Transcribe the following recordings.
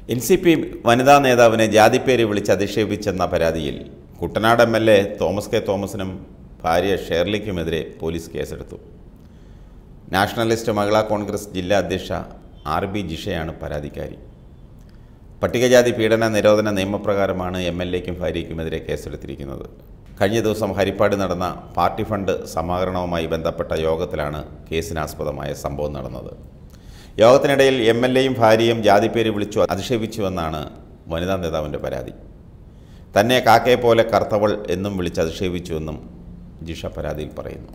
N C P വനിതാ നേതാവിനെ ജാതിപ്പേര് വിളിച്ച് അധിക്ഷേപിച്ചെന്ന പരാതിയിൽ Kuttanad M L A Thomas K തോമസിനും ഭാര്യ ഷേർലിക്കുമെതിരെ പോലീസ് കേസെടുത്തു നാഷണലിസ്റ്റ് മഹിളാ കോൺഗ്രസ് ജില്ലാ അധ്യക്ഷ ആർ ബി ജിഷയാണ് പരാതിക്കാരി പട്ടികജാതി പീഡന നിരോധന നിയമപ്രകാരമാണ് എം എൽ എക്കും ഭാര്യയ്ക്കുമെതിരെ കേസെടുത്തിരിക്കുന്നത് കഴിഞ്ഞ ദിവസം ഹരിപ്പാട് നടന്ന പാർട്ടി ഫണ്ട് സമാഹരണവുമായി ബന്ധപ്പെട്ട യോഗത്തിലാണ് കേസിനാസ്പദമായ സംഭവം നടന്നത് യോഗത്തിനിടയിൽ എം എൽ എയും ഭാര്യയും ജാതിപ്പേര് വിളിച്ചു അധിക്ഷേപിച്ചുവെന്നാണ് വനിതാ നേതാവിൻ്റെ പരാതി തന്നെ കാക്കയെ പോലെ കർത്തവൾ എന്നും വിളിച്ച് അധിക്ഷേപിച്ചുവെന്നും ജിഷ പരാതിയിൽ പറയുന്നു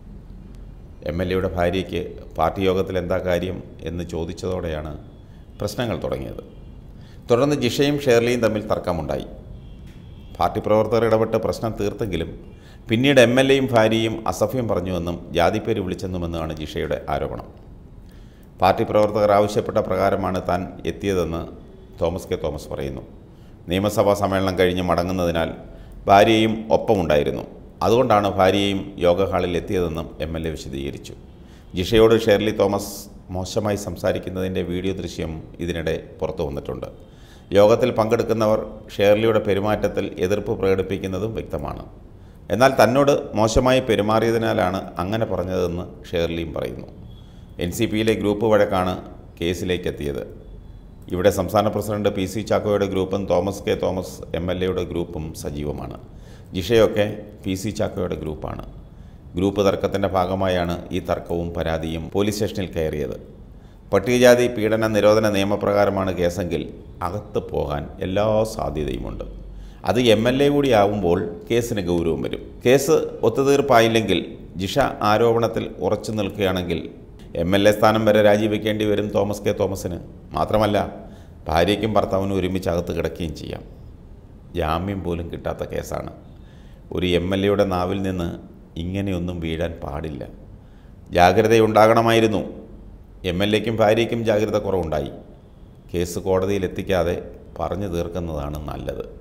എം എൽ എയുടെ ഭാര്യയ്ക്ക് പാർട്ടി യോഗത്തിൽ എന്താ കാര്യം എന്ന് ചോദിച്ചതോടെയാണ് പ്രശ്നങ്ങൾ തുടങ്ങിയത് തുടർന്ന് ജിഷയും ഷേർലിയും തമ്മിൽ തർക്കമുണ്ടായി പാർട്ടി പ്രവർത്തകർ ഇടപെട്ട് പ്രശ്നം തീർത്തെങ്കിലും പിന്നീട് എം എൽ എയും ഭാര്യയും അസഭ്യം പറഞ്ഞുവെന്നും ജാതിപ്പേര് വിളിച്ചെന്നുമെന്നാണ് ജിഷയുടെ ആരോപണം പാർട്ടി പ്രവർത്തകർ ആവശ്യപ്പെട്ട പ്രകാരമാണ് താൻ എത്തിയതെന്ന് തോമസ് കെ തോമസ് പറയുന്നു നിയമസഭാ സമ്മേളനം കഴിഞ്ഞ് മടങ്ങുന്നതിനാൽ ഭാര്യയും ഒപ്പമുണ്ടായിരുന്നു അതുകൊണ്ടാണ് ഭാര്യയും യോഗ ഹാളിൽ എത്തിയതെന്നും എം എൽ എ വിശദീകരിച്ചു ജിഷയോട് ഷേർലി തോമസ് മോശമായി സംസാരിക്കുന്നതിൻ്റെ വീഡിയോ ദൃശ്യം ഇതിനിടെ പുറത്തു വന്നിട്ടുണ്ട് യോഗത്തിൽ പങ്കെടുക്കുന്നവർ ഷേർലിയുടെ പെരുമാറ്റത്തിൽ എതിർപ്പ് പ്രകടിപ്പിക്കുന്നതും വ്യക്തമാണ് എന്നാൽ തന്നോട് മോശമായി പെരുമാറിയതിനാലാണ് അങ്ങനെ പറഞ്ഞതെന്ന് ഷേർലിയും പറയുന്നു എൻ സി പിയിലെ ഗ്രൂപ്പ് വഴക്കാണ് കേസിലേക്ക് എത്തിയത് ഇവിടെ സംസ്ഥാന പ്രസിഡന്റ് പി സി ചാക്കോയുടെ ഗ്രൂപ്പും Thomas K Thomas M L എയുടെ ഗ്രൂപ്പും സജീവമാണ് ജിഷയൊക്കെ പി സി ചാക്കോയുടെ ഗ്രൂപ്പാണ് ഗ്രൂപ്പ് തർക്കത്തിൻ്റെ ഭാഗമായാണ് ഈ തർക്കവും പരാതിയും പോലീസ് സ്റ്റേഷനിൽ കയറിയത് പട്ടികജാതി പീഡന നിരോധന നിയമപ്രകാരമാണ് കേസെങ്കിൽ അകത്ത് പോകാൻ എല്ലാ സാധ്യതയുമുണ്ട് അത് എം എൽ എ കൂടി ആവുമ്പോൾ കേസിന് ഗൗരവം വരും കേസ് ഒത്തുതീർപ്പായില്ലെങ്കിൽ ജിഷ ആരോപണത്തിൽ ഉറച്ചു നിൽക്കുകയാണെങ്കിൽ എം എൽ എ സ്ഥാനം വരെ രാജിവെക്കേണ്ടി വരും തോമസ് കെ തോമസിന് മാത്രമല്ല ഭാര്യയ്ക്കും ഭർത്താവിനും ഒരുമിച്ച് അകത്ത് കിടക്കുകയും ചെയ്യാം ജാമ്യം പോലും കിട്ടാത്ത കേസാണ് ഒരു എം എൽ എയുടെ നാവിൽ നിന്ന് ഇങ്ങനെയൊന്നും വീഴാൻ പാടില്ല ജാഗ്രതയുണ്ടാകണമായിരുന്നു എം എൽ എക്കും ഭാര്യയ്ക്കും ജാഗ്രത കുറവുണ്ടായി കേസ് കോടതിയിൽ എത്തിക്കാതെ പറഞ്ഞു തീർക്കുന്നതാണ് നല്ലത്